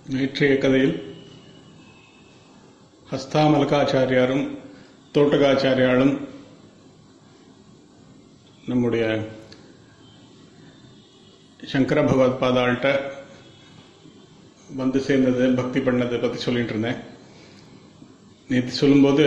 நேற்றைய கதையில் ஹஸ்தாமலகாச்சாரியாரும் தோட்டகாச்சாரியாலும் நம்முடைய சங்கர பகவத் பாதாள்கிட்ட வந்து சேர்ந்தது பக்தி பண்ணதை பற்றி சொல்லிட்டு இருந்தேன் நேற்று சொல்லும்போது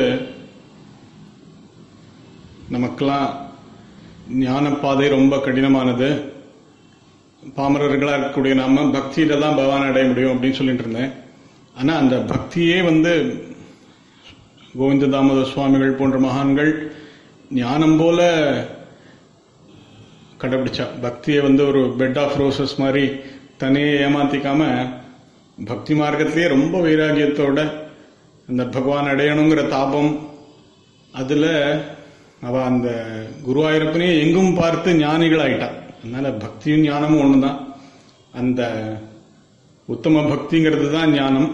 நமக்கெல்லாம் ஞானப்பாதை ரொம்ப கடினமானது பாமரர்களாக இருக்கக்கூடிய நாம பக்தியில தான் பகவான் அடைய முடியும் அப்படின்னு சொல்லிட்டு இருந்தேன் ஆனால் அந்த பக்தியே வந்து கோவிந்த தாமோதர் சுவாமிகள் போன்ற மகான்கள் ஞானம் போல கடைபிடிச்சா பக்தியை வந்து ஒரு பெட் ஆஃப் ரோசஸ் மாதிரி தனியே ஏமாத்திக்காம பக்தி மார்க்கத்திலேயே ரொம்ப வைராகியத்தோட அந்த பகவான் அடையணுங்கிற தாபம் அதுல அவ அந்த குருவாயூரப்பனையே எங்கும் பார்த்து ஞானிகள் ஆயிட்டா அதனால பக்தியும் ஞானமும் ஒண்ணுதான் அந்த உத்தம பக்திங்கிறது தான் ஞானம்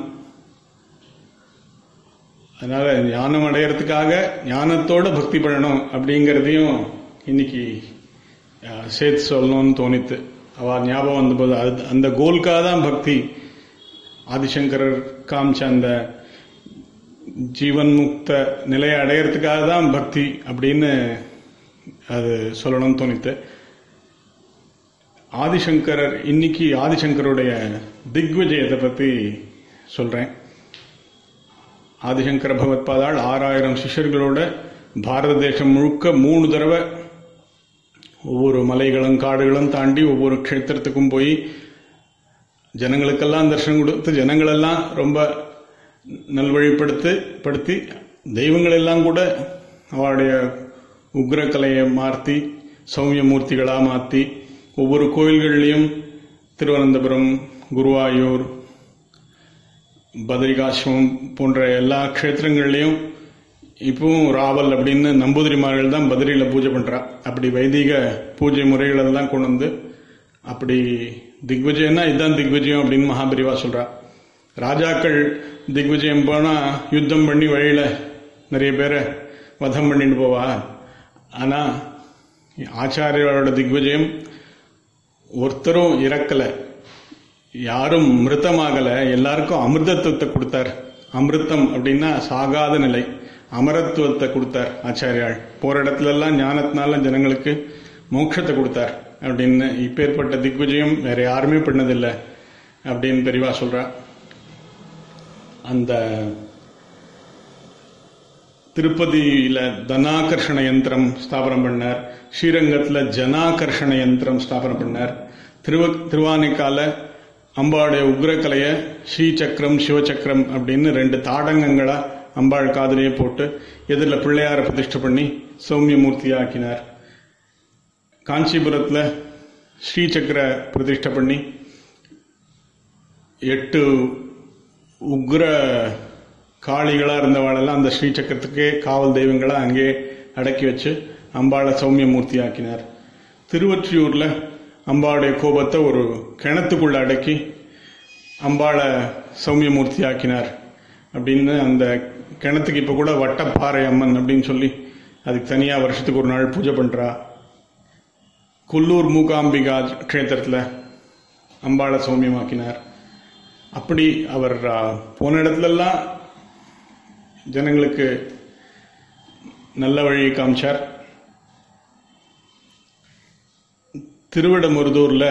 அதனால ஞானம் அடையறதுக்காக ஞானத்தோட பக்தி பண்ணணும் அப்படிங்கிறதையும் இன்னைக்கு அஹ், சேர்த்து சொல்லணும்னு தோணித்து அவ ஞாபகம் வந்தபோது அது அந்த கோல்காக தான் பக்தி ஆதிசங்கரர் காமிச்ச அந்த ஜீவன் முக்த நிலையை அடையறதுக்காக தான் பக்தி அப்படின்னு அது சொல்லணும்னு தோணித்து ஆதிசங்கரர் இன்னைக்கு ஆதிசங்கருடைய திக்விஜயத்தை பத்தி சொல்றேன் ஆதிசங்கர பகவத்பாதாள் ஆறாயிரம் சிஷ்யர்களோட பாரத தேசம் முழுக்க மூணு தடவை ஒவ்வொரு மலைகளும் காடுகளும் தாண்டி ஒவ்வொரு க்ஷேத்திரத்துக்கும் போய் ஜனங்களுக்கெல்லாம் தரிசனம் கொடுத்து ஜனங்களெல்லாம் ரொம்ப நல்வழிப்படுத்து படுத்தி தெய்வங்கள் எல்லாம் கூட அவருடைய உக்ரகலையை மாற்றி சௌமிய மூர்த்திகளாக மாற்றி ஒவ்வொரு கோயில்கள்லையும் திருவனந்தபுரம் குருவாயூர் பத்ரிகாசிரமம் போன்ற எல்லா க்ஷேத்திரங்கள்லையும் இப்பவும் ராவல் அப்படின்னு நம்பூதிரிமார்கள் தான் பத்ரியில பூஜை பண்றா அப்படி வைதிக பூஜை முறைகளை தான் கொண்டு வந்து அப்படி திக்விஜயம்னா இதுதான் திக்விஜயம் அப்படின்னு மகாபரிவா சொல்றா ராஜாக்கள் திக்விஜயம் போனா யுத்தம் பண்ணி வழியில நிறைய பேரை வதம் பண்ணிட்டு போவா ஆனா ஆச்சாரியோட திக்விஜயம் ஒருத்தரும் இறக்கல யாரும் மிருத்தமாகல எல்லாருக்கும் அமிர்தத்துவத்தை கொடுத்தார் அமிர்தம் அப்படின்னா சாகாத நிலை அமரத்துவத்தை கொடுத்தார் ஆச்சாரியாள் போற இடத்துல எல்லாம் ஞானத்தினால ஜனங்களுக்கு மோட்சத்தை கொடுத்தார் அப்படின்னு இப்பேற்பட்ட திக்விஜயம் வேற யாருமே பண்ணதில்லை அப்படின்னு பெரியவா சொல்றா அந்த திருப்பதியில தனாகர்ஷண யந்திரம் ஸ்தாபனம் பண்ணார் ஸ்ரீரங்கத்துல ஜனாகர்ஷண யந்திரம் ஸ்தாபனம் பண்ணார் திருவ திருவானைக்கால அம்பாளுடைய உக்ரகலைய ஸ்ரீசக்கரம் சிவசக்கரம் அப்படின்னு ரெண்டு தாடங்கங்களா அம்பாள் காதலியே போட்டு எதிரில் பிள்ளையார பிரதிஷ்டை பண்ணி சௌமியமூர்த்தி ஆக்கினார் காஞ்சிபுரத்துல ஸ்ரீசக்கர பிரதிஷ்டை பண்ணி எட்டு உக்ர காளிகளா இருந்தவாளெல்லாம் அந்த ஸ்ரீசக்கரத்துக்கே காவல் தெய்வங்களா அங்கே அடக்கி வச்சு அம்பாளை சௌமியமூர்த்தி ஆக்கினார் திருவொற்றியூர்ல அம்பாளுடைய கோபத்தை ஒரு கிணத்துக்குள்ள அடக்கி அம்பாளை சௌமியமூர்த்தி ஆக்கினார் அப்படின்னு அந்த கிணத்துக்கு இப்ப கூட வட்டப்பாறை அம்மன் அப்படின்னு சொல்லி அதுக்கு தனியா வருஷத்துக்கு ஒரு நாள் பூஜை பண்றா குல்லூர் மூகாம்பிகா க்ஷேத்திரத்துல அம்பாளை சௌமியமாக்கினார் அப்படி அவர் ஆ, போன இடத்துலலாம் ஜனங்களுக்கு நல்ல வழியை காமிச்சார் திருவிடமுருதூர்ல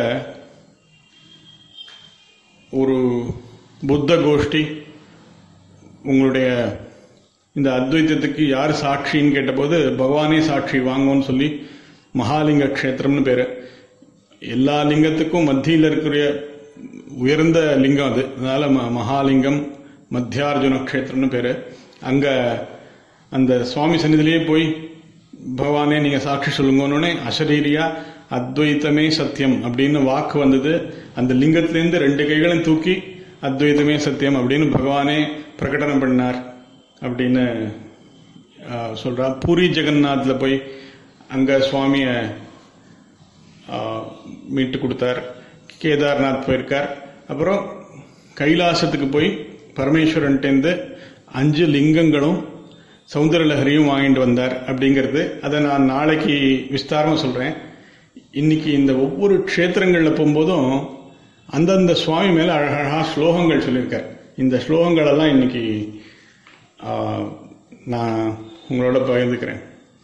ஒரு புத்த கோஷ்டி உங்களுடைய இந்த அத்வைத்தத்துக்கு யார் சாட்சின்னு கேட்டபோது பகவானே சாட்சி வாங்கன்னு சொல்லி மகாலிங்க க்ஷேத்திரம்னு பேரு எல்லா லிங்கத்துக்கும் மத்தியில் இருக்கிற உயர்ந்த லிங்கம் அது அதனால ம- மகாலிங்கம் மத்தியார்ஜுன க்ஷேத்திரம்னு பேரு அங்க அந்த சுவாமி சன்னிதிலேயே போய் பகவானே நீங்க சாட்சி சொல்லுங்கன்னு அசரீரியா அத்வைத்தமே சத்தியம் அப்படின்னு வாக்கு வந்தது அந்த லிங்கத்திலேருந்து ரெண்டு கைகளும் தூக்கி அத்வைத்தமே சத்தியம் அப்படின்னு பகவானே பிரகடனம் பண்ணார் அப்படின்னு ஆஹ், சொல்றா பூரி ஜெகநாத்ல போய் அங்க சுவாமிய ஆஹ், மீட்டு கொடுத்தார் கேதார்நாத் போயிருக்கார் அப்புறம் கைலாசத்துக்கு போய் பரமேஸ்வரன்ட்டேந்து அஞ்சு லிங்கங்களும் சௌந்தரலஹரியும் வாங்கிட்டு வந்தார் அப்படிங்கிறது அதை நான் நாளைக்கு விஸ்தாரமா சொல்றேன் இன்னைக்கு இந்த ஒவ்வொரு க்ஷேத்திரங்கள்ல போகும்போதும் அந்தந்த சுவாமி மேல அழகழகா ஸ்லோகங்கள் சொல்லியிருக்கார் இந்த ஸ்லோகங்கள் எல்லாம் இன்னைக்கு ஆ, நான் உங்களோட பகிர்ந்துக்கிறேன்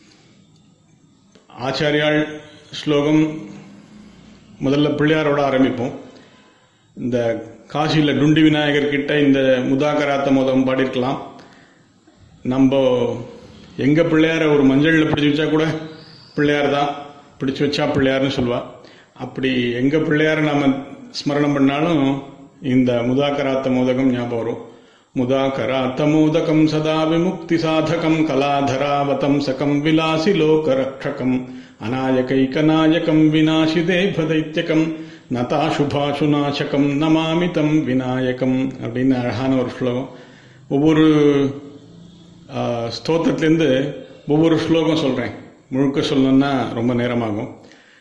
ஆச்சாரியாள் ஸ்லோகம் முதல்ல பிள்ளையாரோட ஆரம்பிப்போம் இந்த காசியில் டுண்டி விநாயகர் கிட்ட இந்த முதாகராத்த மோதம் பாடியிருக்கலாம் நம்ம எங்க பிள்ளையார ஒரு மஞ்சள்ல பிடிச்சு வச்சா கூட பிள்ளையார் தான் பிடிச்சு வச்சா பிள்ளையார்னு சொல்லுவா அப்படி எங்க பிள்ளையார நாம ஸ்மரணம் பண்ணாலும் இந்த முதாகராத்த மோதகம் ஞாபகம் வரும் முதாகராத்த மோதகம் சதா விமுக்தி சாதகம் கலாதராவதம் சகம் விலாசி லோகரக்ஷகம் அநாயகைக்கநாயகம் விநாசி தேவதைத்தியகம் நதா சுபாசுநாசகம் நமாமி தம் விநாயகம் அப்படின்னு அழகான ஒரு ஸ்லோகம் ஒவ்வொரு ஆஹ், ஸ்தோத்திரத்திலேருந்து ஒவ்வொரு ஸ்லோகம் சொல்றேன் முழுக்க சொல்லணும்னா ரொம்ப நேரமாகும்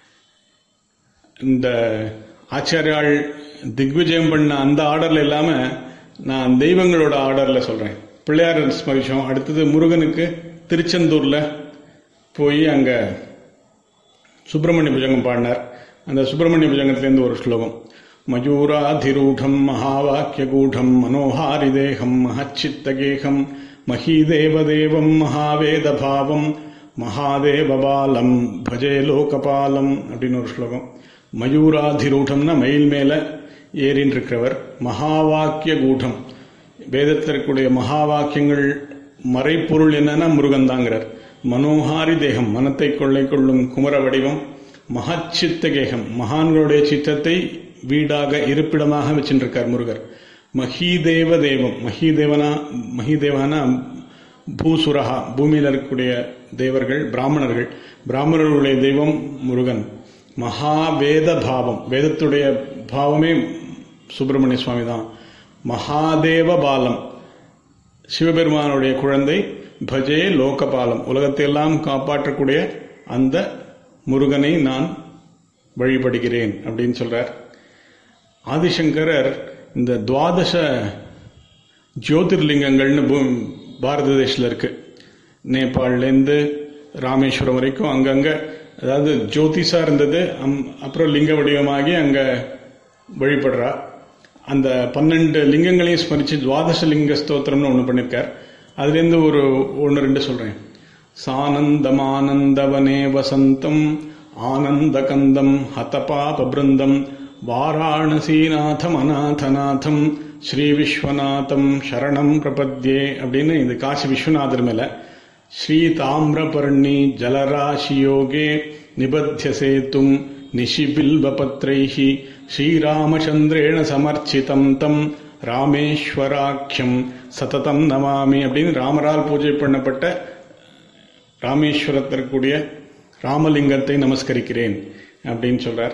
இந்த ஆச்சாரியாள் திக்விஜயம் பண்ண அந்த ஆர்டர்ல இல்லாம நான் தெய்வங்களோட ஆர்டர்ல சொல்றேன் பிள்ளையார் ஸ்மரிச்சோம் அடுத்தது முருகனுக்கு திருச்செந்தூர்ல போய் அங்க சுப்பிரமணிய புஜங்கம் பாடினார் அந்த சுப்பிரமணிய புஜங்கத்திலேருந்து ஒரு ஸ்லோகம் மயூராதிரூடம் மகாவாக்கியகூடம் மனோஹாரி தேகம் மகச்சித்தகேகம் மகீதேவதேவம் மகாவேதபாவம் மகாதேவபாலம் பஜே லோகபாலம் அப்படின்னு ஒரு ஸ்லோகம் மயூராதிரூடம்னா மயில் மேல ஏறின்னு இருக்கிறவர் மகாவாக்கிய கூட்டம் வேதத்தில் இருக்கக்கூடிய மகா வாக்கியங்கள் மறைப்பொருள் என்னன்னா முருகன் தாங்கிறார் மனோஹாரி தேகம் மனத்தை கொள்ளை கொள்ளும் குமர வடிவம் மகச்சித்த கேகம் மகான்களுடைய சித்தத்தை வீடாக இருப்பிடமாக வச்சிருக்கார் முருகர் மஹீதேவ தேவம் மஹீதேவனா மஹீதேவனா பூசுரஹா பூமியில் இருக்கக்கூடிய தேவர்கள் பிராமணர்கள் பிராமணர்களுடைய தெய்வம் முருகன் மகாவேத பாவம் வேதத்துடைய பாவமே சுப்பிரமணிய சுவாமி தான் மகாதேவ பாலம் சிவபெருமானுடைய குழந்தை பஜே லோகபாலம் உலகத்தை எல்லாம் காப்பாற்றக்கூடிய அந்த முருகனை நான் வழிபடுகிறேன் அப்படின்னு சொல்றார் ஆதிசங்கரர் இந்த துவாதச ஜோதிர்லிங்கங்கள்னு பூ- பாரத தேசத்தில் இருக்கு நேபாளிலேருந்து ராமேஸ்வரம் வரைக்கும் அங்கங்க அதாவது ஜோதிஷா இருந்தது அம்- அப்புறம் லிங்க வடிவமாகி அங்க வழிபடுறா அந்த பன்னெண்டு லிங்கங்களையும் ஸ்மரிச்சு துவாதச லிங்க ஸ்தோத்திரம்னு ஒன்று பண்ணியிருக்கார் அதுலேருந்து ஒரு ஒன்று ரெண்டு சொல்றேன் சானந்தமானந்தவனே வசந்தம் ஆனந்தகந்தம் ஹதபாபபிருந்தம் வாராணசீநாதம் அநாதநாதம் ஸ்ரீ விஸ்வநாதம் சரணம் பிரபத்யே அப்படின்னு இது காசி விஸ்வநாதர் மேல ஸ்ரீ தாமிரபர்ணி ஜலராசியோகே நிபத்திய சேத்தும் நிஷிபில்வபத்ரைஹி ஸ்ரீராமச்சந்திரேண சமர்ச்சிதம் தம் ராமேஸ்வராக்கியம் சததம் நமாமி அப்படின்னு ராமரால் பூஜை பண்ணப்பட்ட ராமேஸ்வரத்திற்குரிய ராமலிங்கத்தை நமஸ்கரிக்கிறேன் அப்படின்னு சொல்றார்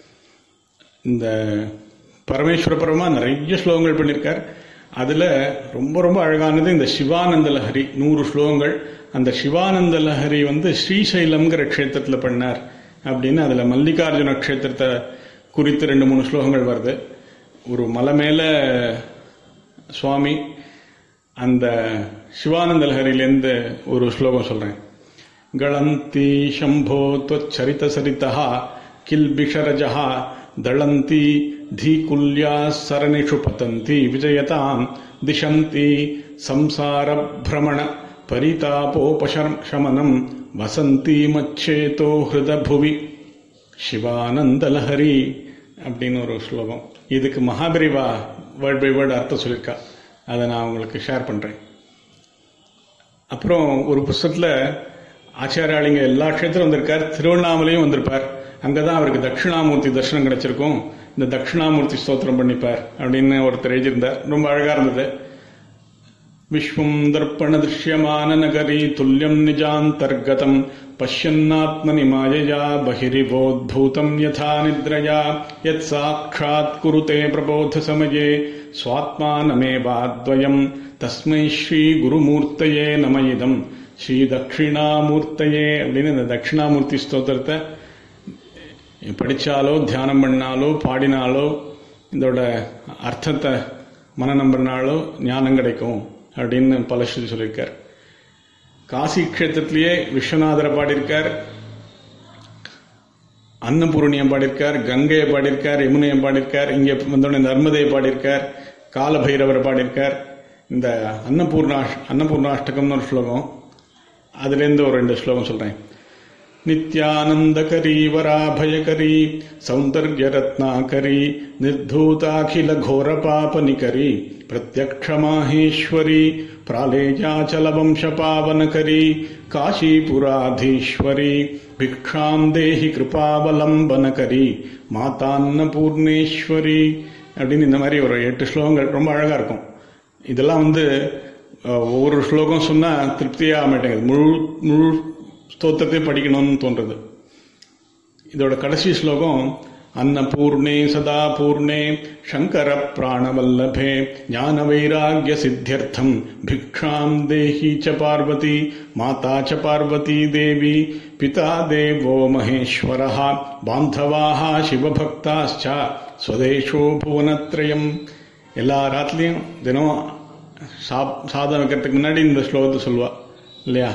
இந்த பரமேஸ்வர பரமா நிறைய ஸ்லோகங்கள் பண்ணியிருக்கார் அதுல ரொம்ப ரொம்ப அழகானது இந்த சிவானந்த லஹரி நூறு ஸ்லோகங்கள் அந்த சிவானந்த லஹரி வந்து ஸ்ரீசைலம்ங்கிற க்ஷேத்திரத்துல பண்ணார் அப்படின்னு அதுல மல்லிகார்ஜுன க்ஷேத்திரத்தை குறித்து ரெண்டு மூணு ஸ்லோகங்கள் வருது ஒரு மலை மேல சுவாமி அந்த சிவானந்த லஹரியிலேருந்து ஒரு ஸ்லோகம் சொல்றேன் ಗಳಂತಿ ಶಂಭೋ ತ್ವಚ್ಚರಿತ ಸರಿತಃ ಕಿಲ್ಬಿಷರಜಃ ದಳಂತಿ ಧೀಕುಲ್ಯಾ ಸರಣಿಷು ಪತಂತಿ ವಿಜಯತಾಂ ದಿಶಂತಿ ಸಂಸಾರ ಭ್ರಮಣ ಪರಿತಾಪೋಪಶಮನಂ வசந்தி மச்சேதோ ஹிருத புவி சிவானந்தலஹரி அப்படின்னு ஒரு ஸ்லோகம் இதுக்கு மகாபரிவா வேர்ட் பை வேர்டு அர்த்தம் சொல்லியிருக்கா அதை நான் உங்களுக்கு ஷேர் பண்றேன் அப்புறம் ஒரு புஸ்தகத்துல ஆச்சாரியாளிங்க எல்லா க்ஷேத்திரம் வந்திருக்கார் திருவண்ணாமலையும் வந்திருப்பார் அங்கதான் அவருக்கு தட்சிணாமூர்த்தி தரிசனம் கிடைச்சிருக்கும் இந்த தட்சிணாமூர்த்தி ஸ்தோத்திரம் பண்ணிப்பார் அப்படின்னு ஒருத்தர் எழுதியிருந்தார் ரொம்ப அழகா இருந்தது விஸ்வம் தர்ப்பண திருஷ்யமான நகரி துல்லியம் நிஜாந்தர்கதம் பஷ்யன்னாத்மனி மாயையா பகிரிவோத்பூதம் யதா நித்ரயா யத் சாட்சாத் குருதே பிரபோத சமயே சுவாத்மானமேவாத்வயம் தஸ்மை ஸ்ரீ குருமூர்த்தயே நம இதம் ஸ்ரீ தட்சிணாமூர்த்தயே அப்படின்னு இந்த தட்சிணாமூர்த்தி ஸ்தோத்திரத்தை படிச்சாலோ தியானம் பண்ணாலோ பாடினாலோ இதோட அர்த்தத்தை மனநம் பண்ணாலோ ஞானம் கிடைக்கும் அப்படின்னு பல ஸ்ருதி சொல்லியிருக்கார் காசி க்ஷேத்திரத்திலேயே விஸ்வநாதரை பாடியிருக்கார் அன்னபூரணியை பாடியிருக்கார் கங்கையை பாடியிருக்கார் யமுனையை பாடியிருக்கார் இங்கே வந்தோடனே நர்மதையை பாடியிருக்கார் காலபைரவரை பாடியிருக்கார் இந்த அன்னபூர்ணாஷ் அன்னபூர்ணாஷ்டகம்னு ஒரு ஸ்லோகம் அதுலேருந்து ஒரு ரெண்டு ஸ்லோகம் சொல்றேன் नित्यानन्दकरी वराभयकरी सौन्दर्यरत्नाकरी निर्धूताखिलघोरपापनिकरी प्रत्यक्षमाहेश्वरी प्रालेयाचलवंशपावनकरी काशीपुराधीश्वरी भिक्षाम् देहि कृपावलम्बनकरी மாதான்னபூர்ணேஸ்வரி அப்படின்னு இந்த மாதிரி ஒரு எட்டு ஸ்லோகங்கள் ரொம்ப அழகா இருக்கும் இதெல்லாம் வந்து அஹ், ஒவ்வொரு ஸ்லோகம் சொன்னா திருப்தியாக மாட்டேங்குது முழு முழு ஸ்தோத்திரத்தை படிக்கணும்னு தோன்றது இதோட கடைசி ஸ்லோகம் அன்னபூர்ணே சதா பூர்ணே சங்கர பிராணவல்லபே ஞான வைராகிய சித்தியர்த்தம் பிக்ஷாம் தேஹி ச பார்வதி மாதா ச பார்வதி தேவி பிதா தேவோ மகேஸ்வர பாந்தவாக சிவபக்தாச்ச ஸ்வதேஷோ புவனத்ரயம் எல்லா ராத்திலையும் தினம் சாப் சாதம் வைக்கிறதுக்கு முன்னாடி இந்த ஸ்லோகத்தை சொல்லுவா இல்லையா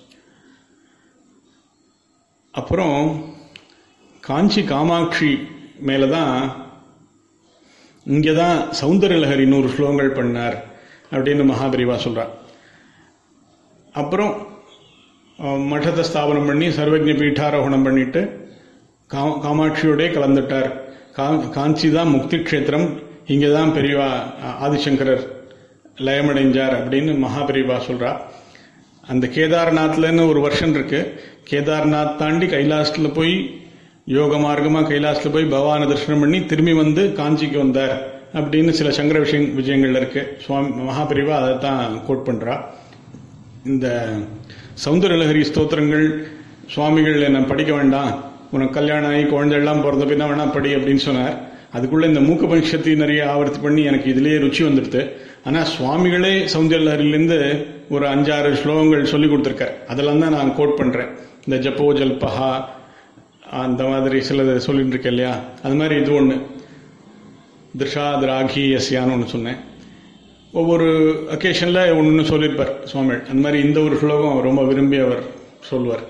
அப்புறம் காஞ்சி காமாட்சி மேலே தான் இங்கே தான் சௌந்தரலஹரி நூறு ஸ்லோகங்கள் பண்ணார் அப்படின்னு மகாபரிவா சொல்கிறார் அப்புறம் அஹ், மഠத்தை ஸ்தாபனம் பண்ணி சர்வஜ பீட்டாரோகணம் பண்ணிட்டு கா- காமாட்சியோடே கலந்துட்டார் கா- காஞ்சி தான் முக்தி க்ஷேத்திரம் இங்கே தான் பெரியவா அஹ், ஆதிசங்கரர் லயமடைஞ்சார் அப்படின்னு மகாபரிவா சொல்றா அந்த கேதார்நாத்லன்னு ஒரு வருஷம் இருக்கு கேதார்நாத் தாண்டி கைலாசத்துல போய் யோக மார்க்கமா கைலாசத்துல போய் பகவானை தரிசனம் பண்ணி திரும்பி வந்து காஞ்சிக்கு வந்தார் அப்படின்னு சில சங்கர விஷயம் விஜயங்கள்ல இருக்கு சுவாமி மகாபரிவா அதை தான் கோட் பண்றா இந்த சௌந்தரலஹரி ஸ்தோத்திரங்கள் சுவாமிகள் என்ன படிக்க வேண்டாம் உனக்கு கல்யாணம் ஆகி குழந்தையெல்லாம் பிறந்த பின்ன வேணா படி அப்படின்னு சொன்னார் அதுக்குள்ள இந்த மூக்க பஞ்சக்தி நிறைய ஆவர்த்தி பண்ணி எனக்கு இதுலயே ருச்சி வந்துடுது ஆனா சுவாமிகளே சௌந்தரலஹரியிலேருந்து ஒரு அஞ்சாறு ஸ்லோகங்கள் சொல்லி கொடுத்துருக்கார் அதெல்லாம் தான் நான் கோட் பண்றேன் இந்த ஜப்போ ஜல்பஹா அந்த மாதிரி சிலது சொல்லிட்டு இருக்கேன் இல்லையா அது மாதிரி இது ஒன்று திருஷா திராகி எஸ்யான்னு ஒன்று சொன்னேன் ஒவ்வொரு அக்கேஷன்ல ஒன்று சொல்லியிருப்பார் சுவாமிகள் அந்த மாதிரி இந்த ஒரு ஸ்லோகம் ரொம்ப விரும்பி அவர் சொல்வார்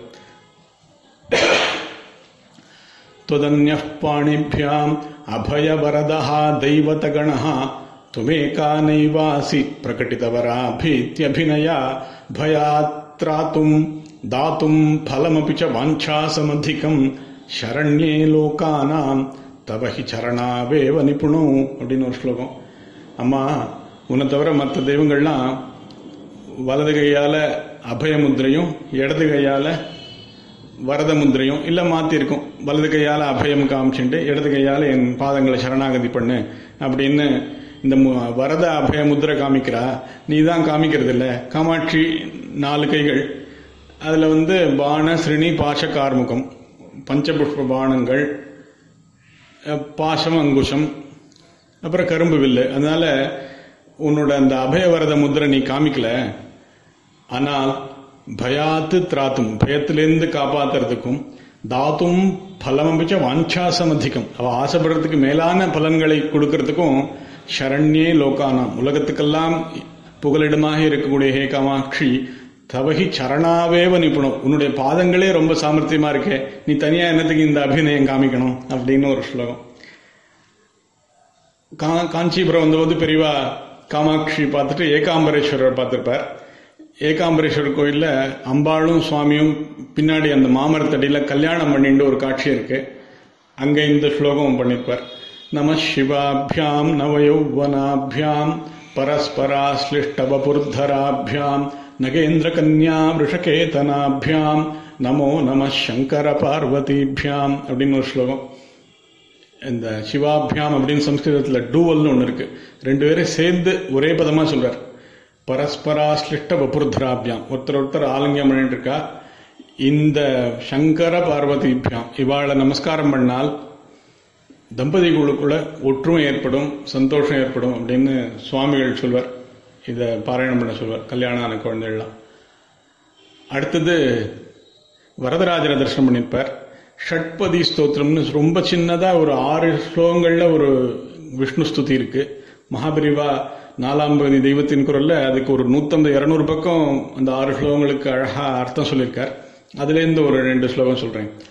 त्वदन्यः पाणिभ्याम् अभयवरदः दैवतगणः त्वमेका नैवासि प्रकटितवराभीत्यभिनया भयात्रातुम् दातुम् फलमपि च वाञ्छासमधिकम् शरण्ये லோகானாம் தவ ஹி சரணாவேவ நிபுணோ அப்படின்னு ஒரு ஸ்லோகம் அம்மா உன்னை தவிர மற்ற தெய்வங்கள்லாம் வலது கையால அபய முத்திரையும் இடது கையால வரத முத்திரையும் இல்ல மாத்தி இருக்கும் வலது கையால அபயம் காமிச்சுட்டு இடது கையால என் பாதங்களை சரணாகதி பண்ணு அப்படின்னு இந்த மு- வரத அபய முத்திரை காமிக்கிறா நீ தான் காமிக்கிறது இல்ல காமாட்சி நாலு கைகள் அதுல வந்து பாண ஸ்ரிணி பாஷ கார்முகம் பஞ்சபுஷ்ப பானங்கள் அஹ், பாசம் அங்குஷம் அப்புறம் கரும்பு வில்லு அதனால உன்னோட அந்த அபயவரத முத்திரை நீ காமிக்கல ஆனால் பயாத்து திராத்தும் பயத்திலிருந்து காப்பாத்துறதுக்கும் தாத்தும் பலமபிச்ச வாஞ்சாசம் அதிகம் அவ ஆசைப்படுறதுக்கு மேலான பலன்களை கொடுக்கறதுக்கும் சரண்யே லோகானாம் உலகத்துக்கெல்லாம் புகலிடமாக இருக்கக்கூடிய ஹே காமாட்சி தவகி சரணாவேவ நிபுணம் உன்னுடைய பாதங்களே ரொம்ப சாமர்த்தியமா இருக்கே நீ தனியா என்னத்துக்கு இந்த அபிநயம் காமிக்கணும் அப்படின்னு ஒரு ஸ்லோகம் கா- காஞ்சிபுரம் வந்தபோது பெரியவா காமாட்சி பார்த்துட்டு ஏகாம்பரேஸ்வரர் பார்த்திருப்பார் ஏகாம்பரேஸ்வரர் கோயில்ல அம்பாளும் சுவாமியும் பின்னாடி அந்த மாமரத்தடியில கல்யாணம் பண்ணிட்டு ஒரு காட்சி இருக்கு அங்க இந்த ஸ்லோகம் பண்ணிருப்பார் நம சிவாபியாம் நவயௌவனாபியாம் பரஸ்பராஸ்லிஷ்டவபுர்தராபியாம் நகேந்திர கன்யா விஷகேதனாபியாம் நமோ நம சங்கர பார்வதிபியாம் அப்படின்னு ஒரு ஸ்லோகம் இந்த சிவாபியாம் அப்படின்னு சம்ஸ்கிருதத்தில் டூவல்னு ஒன்று இருக்கு ரெண்டு பேரும் சேர்ந்து ஒரே பதமா சொல்றார் பரஸ்பராஸ்லிஷ்ட வபுர்தராபியாம் ஒருத்தர் ஒருத்தர் ஆலிங்கம் பண்ணிட்டு இருக்கா இந்த சங்கர பார்வதிபியாம் இவாளை நமஸ்காரம் பண்ணால் தம்பதிகளுக்குள்ள ஒற்றுமை ஏற்படும் சந்தோஷம் ஏற்படும் அப்படின்னு சுவாமிகள் சொல்வார் இதை பாராயணம் பண்ண சொல்வார் கல்யாணம் ஆன குழந்தைகள்லாம் அடுத்தது வரதராஜரை தரிசனம் பண்ணியிருப்பார் ஷட்பதி ஸ்தோத்திரம்னு ரொம்ப சின்னதா ஒரு ஆறு ஸ்லோகங்கள்ல ஒரு விஷ்ணு ஸ்துதி இருக்கு மகாபரிவா நாலாம் பகுதி தெய்வத்தின் குரல்ல அதுக்கு ஒரு நூத்தம்பது இருநூறு பக்கம் அந்த ஆறு ஸ்லோகங்களுக்கு அழகா அர்த்தம் சொல்லியிருக்கார் அதுல இருந்து ஒரு ரெண்டு ஸ்லோகம் சொல்றேன்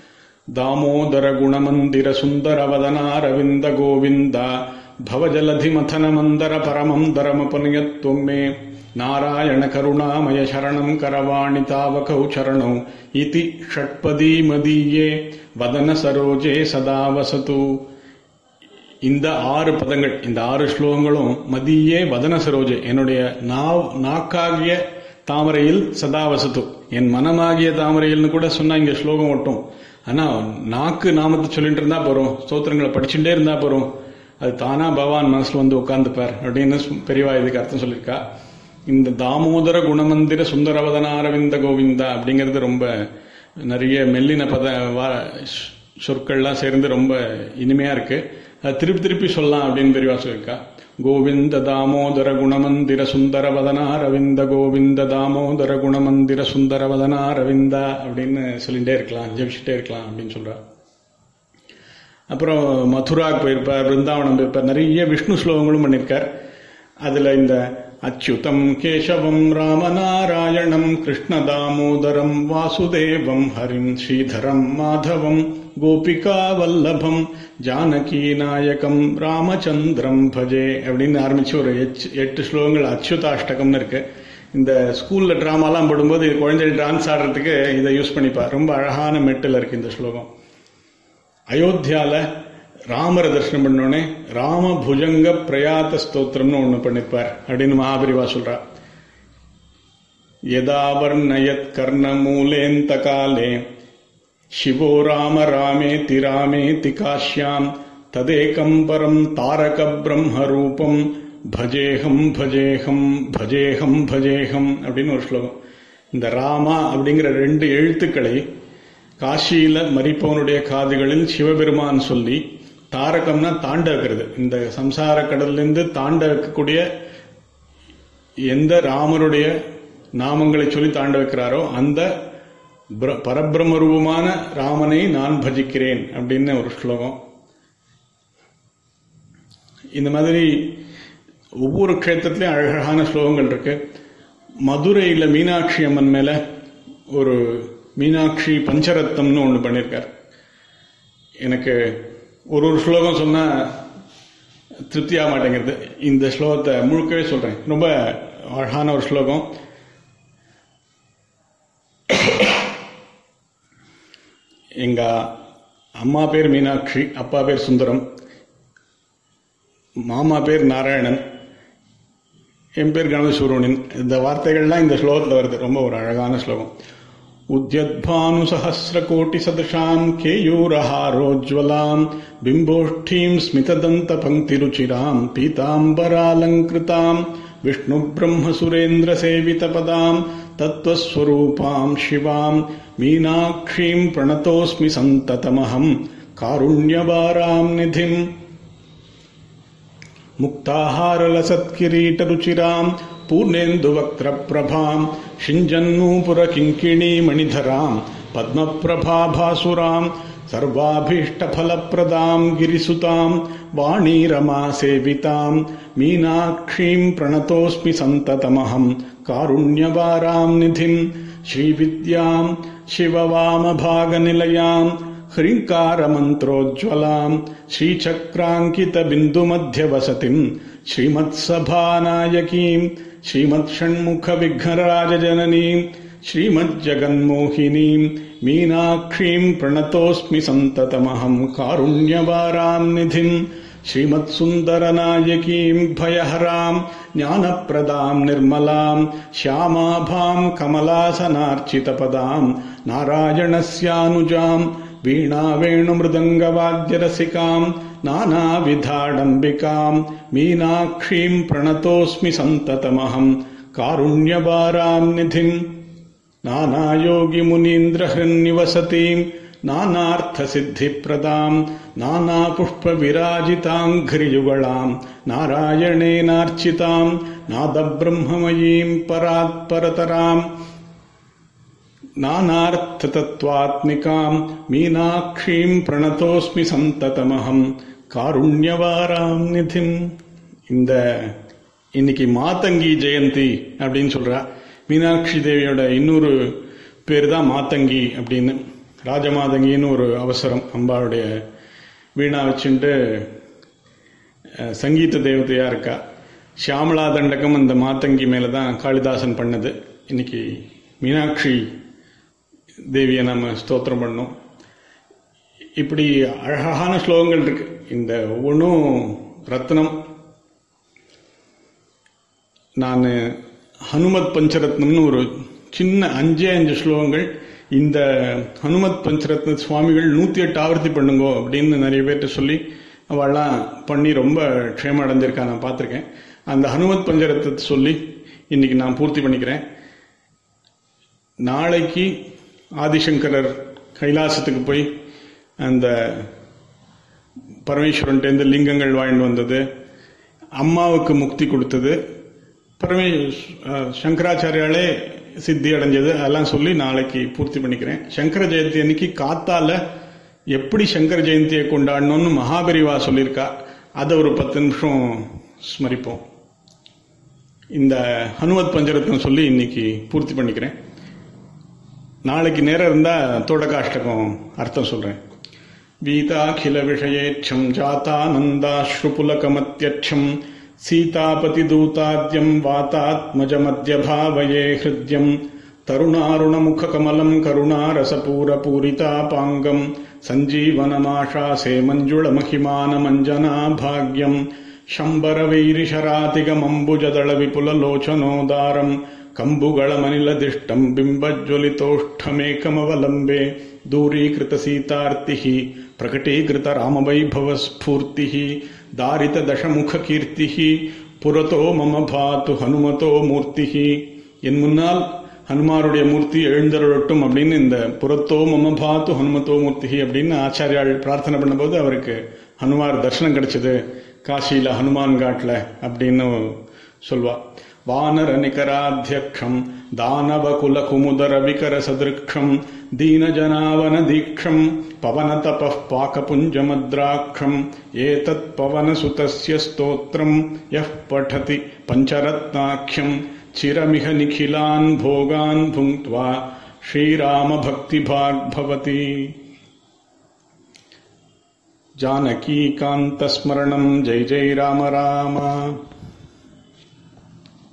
தாமோதர குணமந்திர சுந்தரவதனாரவிந்த கோவிந்தா பவஜலதிமதன மந்தர பரமம் தரமபனியத்துவம் மே நாராயண கருணாமய சரணம் கரவாணி தாவகௌ சரணௌ இதி ஷட்பதி மதீயே வதன சரோஜே சதா வசது இந்த ஆறு பதங்கள் இந்த ஆறு ஸ்லோகங்களும் மதியே வதன சரோஜே என்னுடைய நாவ் நாக்காகிய தாமரையில் சதா வசத்து என் மனமாகிய தாமரையில்னு கூட சொன்னா இங்க ஸ்லோகம் ஒட்டும் ஆனா நாக்கு நாமத்தை சொல்லிட்டு இருந்தா போறோம் ஸ்தோத்திரங்களை படிச்சுட்டே இருந்தா போறோம் அது தானா பகவான் மனசுல வந்து உட்கார்ந்துப்பார் அப்படின்னு பெரியவா இதுக்கு அர்த்தம் சொல்லியிருக்கா இந்த தாமோதர குணமந்திர சுந்தரவதன அரவிந்த கோவிந்தா அப்படிங்கிறது ரொம்ப நிறைய மெல்லின பத சொற்கள்லாம் சேர்ந்து ரொம்ப இனிமையா இருக்கு அது திருப்பி திருப்பி சொல்லலாம் அப்படின்னு பெரியவா சொல்லியிருக்கா கோவிந்த தாமோதர குணமந்திர சுந்தரவதனா ரவிந்த கோவிந்த தாமோதர குணமந்திர சுந்தரவதனா ரவிந்தா அப்படின்னு சொல்லிட்டே இருக்கலாம் ஜெபிச்சுட்டே இருக்கலாம் அப்படின்னு சொல்றா அப்புறம் மதுராக்கு போயிருப்பார் பிருந்தாவனம் போயிருப்பார் நிறைய விஷ்ணு ஸ்லோகங்களும் பண்ணியிருக்கார் அதுல இந்த அச்சுதம் கேசவம் ராமநாராயணம் கிருஷ்ணதாமோதரம் வாசுதேவம் ஹரிம் ஸ்ரீதரம் மாதவம் கோபிகா வல்லபம் ஜானகி நாயகம் ராமச்சந்திரம் பஜே அப்படின்னு ஆரம்பிச்சு ஒரு எட்டு ஸ்லோகங்கள் அச்சுதாஷ்டகம்னு இருக்கு இந்த ஸ்கூல்ல டிராமாலாம் போடும்போது குழந்தைகள் டான்ஸ் ஆடுறதுக்கு இதை யூஸ் பண்ணிப்பா ரொம்ப அழகான மெட்டில் இருக்கு இந்த ஸ்லோகம் அயோத்தியால ராமரை தரிசனம் பண்ணோடனே ராம புஜங்க பிரயாத்த ஸ்தோத்திரம்னு ஒண்ணு பண்ணிருப்பார் அப்படின்னு மகாபரிவா சொல்றா யதாவர்ணயத் கர்ண மூலேந்த காலே शिवो राम रामेति रामेति काश्याम् तदेकम् परम् தாரகபிரம்மரூபம் பஜேகம் பஜேகம் பஜேகம் பஜேகம் அப்படின்னு ஒரு ஸ்லோகம் இந்த ராமா அப்படிங்கிற ரெண்டு எழுத்துக்களை காசியில மறிப்பவனுடைய காதுகளில் சிவபெருமான் சொல்லி தாரகம்னா தாண்ட வைக்கிறது இந்த சம்சார கடல்லிருந்து தாண்ட வைக்கக்கூடிய எந்த ராமருடைய நாமங்களை சொல்லி தாண்ட வைக்கிறாரோ அந்த பரபிரம்ம ரூபமான ராமனை நான் பஜிக்கிறேன் அப்படின்னு ஒரு ஸ்லோகம் இந்த மாதிரி ஒவ்வொரு க்ஷேத்திரத்திலையும் அழகான ஸ்லோகங்கள் இருக்கு மதுரையில் மீனாட்சி அம்மன் மேல ஒரு மீனாட்சி பஞ்சரத்தம்னு ஒன்று பண்ணியிருக்கார் எனக்கு ஒரு ஒரு ஸ்லோகம் சொன்னா திருப்தியாக மாட்டேங்கிறது இந்த ஸ்லோகத்தை முழுக்கவே சொல்றேன் ரொம்ப அழகான ஒரு ஸ்லோகம் எங்க அம்மா பேர் மீனாட்சி அப்பா பேர் சுந்தரம் மாமா பேர் நாராயணன் என் பேர் கணேசூரனின் இந்த வார்த்தைகள்லாம் இந்த ஸ்லோகத்தில் வருது ரொம்ப ஒரு அழகான ஸ்லோகம் உத்யத்பானு சஹசிரகோட்டி சதசாம் கேயூரஹாரோஜ்வலாம் பிம்போஷ்டீம் ஸ்மிததந்த பங்கிருச்சிராம் பீதாம்பராலங்கிருதாம் விஷ்ணு பிரம்ம சுரேந்திர சேவித பதாம் தத்வஸ்வரூபாம் சிவாம் மீனாட்சீம் பிரணதோஸ்மி சந்ததமஹம் காருண்யவாராம் நிதிம் मुक्ताहारलसत्किरीटरुचिराम् पूर्णेन्दुवक्त्रप्रभाम् शिञ्जन्नूपुरकिङ्किणीमणिधराम् पद्मप्रभाभासुराम् सर्वाभीष्टफलप्रदाम् गिरिसुताम् वाणीरमासेविताम् मीनाक्षीम् प्रणतोऽस्मि सन्ततमहम् कारुण्यवाराम् निधिम् श्रीविद्याम् शिववामभागनिलयाम् ह्रीङ्कारमन्त्रोज्ज्वलाम् श्रीचक्राङ्कितबिन्दुमध्यवसतिम् श्रीमत्सभानायकीम् श्रीमत्षण्मुखविघ्नराजजननीम् श्रीमज्जगन्मोहिनीम् मीनाक्षीम् प्रणतोऽस्मि सन्ततमहम् कारुण्यवाराम् निधिम् श्रीमत्सुन्दरनायकीम् भयहराम् ज्ञानप्रदाम् निर्मलाम् श्यामाभाम् कमलासनार्चितपदाम् नारायणस्यानुजाम् वीणावेणुमृदङ्गवाद्यरसिकाम् नानाविधाडम्बिकाम् मीनाक्षीम् प्रणतोऽस्मि सन्ततमहम् कारुण्यवाराम् निधिम् नानायोगिमुनीन्द्रहृन्निवसतीम् नानार्थसिद्धिप्रदाम् नानापुष्पविराजिताङ्घ्रियुगळाम् नारायणेनार्चिताम् नादब्रह्ममयीम् परात्परतराम् नानार्थतत्त्वात्मिकाम् मीनाक्षीम् प्रणतोऽस्मि சந்ததமகம் காருண்யவாராம் நிதிம் இந்த இன்னைக்கு மாத்தங்கி ஜெயந்தி அப்படின்னு சொல்றா மீனாட்சி தேவியோட இன்னொரு பேர் தான் மாத்தங்கி அப்படின்னு ராஜமாதங்கின்னு ஒரு அவசரம் அம்பாளுடைய வீணா வச்சுட்டு அஹ், சங்கீத தேவதையா இருக்கா ஷியாமலா தண்டகம் அந்த மாத்தங்கி மேல தான் காளிதாசன் பண்ணது இன்னைக்கு மீனாட்சி தேவியை நம்ம ஸ்தோத்திரம் பண்ணோம் இப்படி அழகான ஸ்லோகங்கள் இருக்கு இந்த ஒவ்வொன்றும் ரத்னம் நான் ஹனுமத் பஞ்சரத்னம்னு ஒரு சின்ன அஞ்சே அஞ்சு ஸ்லோகங்கள் இந்த ஹனுமத் பஞ்சரத்ன சுவாமிகள் நூத்தி எட்டு ஆவர்த்தி பண்ணுங்கோ அப்படின்னு நிறைய பேர்கிட்ட சொல்லி அவள்லாம் பண்ணி ரொம்ப க்ஷேமம் அடைஞ்சிருக்கா நான் பார்த்துருக்கேன் அந்த ஹனுமத் பஞ்சரத்தை சொல்லி இன்னைக்கு நான் பூர்த்தி பண்ணிக்கிறேன் நாளைக்கு ஆதிசங்கரர் கைலாசத்துக்கு போய் அந்த பரமேஸ்வரன்ட்டேருந்து லிங்கங்கள் வாங்கிட்டு வந்தது அம்மாவுக்கு முக்தி கொடுத்தது பரமே அஹ், சங்கராச்சாரியாலே சித்தி அடைஞ்சது அதெல்லாம் சொல்லி நாளைக்கு பூர்த்தி பண்ணிக்கிறேன் சங்கர ஜெயந்தி அன்னைக்கு காத்தால எப்படி சங்கர ஜெயந்தியை கொண்டாடணும்னு மகாபெரிவா சொல்லியிருக்கா அதை ஒரு பத்து நிமிஷம் ஸ்மரிப்போம் இந்த ஹனுமத் பஞ்சரத்னம் சொல்லி இன்னைக்கு பூர்த்தி பண்ணிக்கிறேன் நாளைக்கு நேரம் இருந்தா தோடகாஷ்டகம் அர்த்தம் சொல்றேன் வீதாகில விஷயேட்சம் ஜாத்தானந்தாஸ்ருபுலகமத்யட்சம் சீதாபதிதூதாத்யம் வாத்தாத்மஜமத்யபாவயே ஹிருத்யம் தருணாருணமுககமலம் கருணாரசபூரபூரிதாபாங்கம் சஞ்சீவனமாஷாசே மஞ்சுளமகிமானமஞ்சனாபாக்யம் शम्बरवैरिशरातिगमम्बुजदळविपुललोचनोदारम् कम्बुगळमनिलदिष्टम् बिम्बज्वलितोष्ठमेकमवलम्बे दूरीकृतसीतार्तिः प्रकटीकृतरामवैभवस्फूर्तिः दारितदशमुखकीर्तिः புறத்தோ மம பாத்து ஹனுமதோ மூர்த்திஹி என் முன்னால் ஹனுமாருடைய மூர்த்தி எழுந்தருளட்டும் அப்படின்னு இந்த புறத்தோ மம பாத்து ஹனுமதோ மூர்த்திஹி அப்படின்னு ஆச்சாரியால் பிரார்த்தனை பண்ணும்போது அவருக்கு ஹனுமார் தரிசனம் கிடைச்சது காசியில ஹனுமான் காட்டுல அப்படின்னு சொல்வா வானர நிகராத்தியக்ஷம் தானவ குல குமுதர விகர சதிருக்ஷம் தீனஜனாவன தீக்ஷம் பவன தப பாகபுஞ்சமத்ராட்சம் ஏதத் பவன சுதஸ்ய ஸ்தோத்திரம் யः பठति பஞ்சரத்னாख्यம் சிரமிக நிகிலான் போகான் புங்க்த்வா ஸ்ரீராம பக்திபாக் பவதி जानकीकान्तस्मरणम् जय जय राम राम